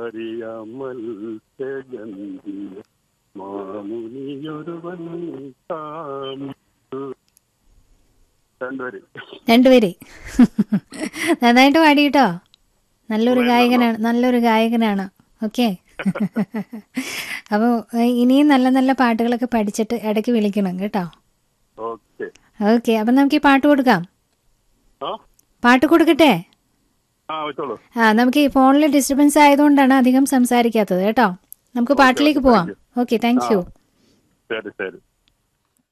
അറിയാമൽ ഗന്ധിയ മാമുനിയൊരുവൻ കാമിച്ചു രണ്ടുപേര് രണ്ടുപേര് നന്നായിട്ട് പാടി കേട്ടോ നല്ലൊരു ഗായകനാണ് നല്ലൊരു ഗായകനാണ് ഓക്കെ അപ്പോൾ ഇനിയും നല്ല നല്ല പാട്ടുകളൊക്കെ പഠിച്ചിട്ട് ഇടയ്ക്ക് വിളിക്കണം കേട്ടോ ഓക്കെ ഓക്കെ അപ്പം നമുക്ക് ഈ പാട്ട് കൊടുക്കാം ആ പാട്ട് കൊടുക്കട്ടെ ആ വെച്ചോളൂ ആ നമുക്ക് ഈ ഫോണിൽ ഡിസ്റ്റർബൻസ് ആയതുകൊണ്ടാണ് അധികം സംസാരിക്കാത്തത് കേട്ടോ നമുക്ക് പാട്ടിലേക്ക് പോവാം ഓക്കെ താങ്ക് യു ശരി ശരി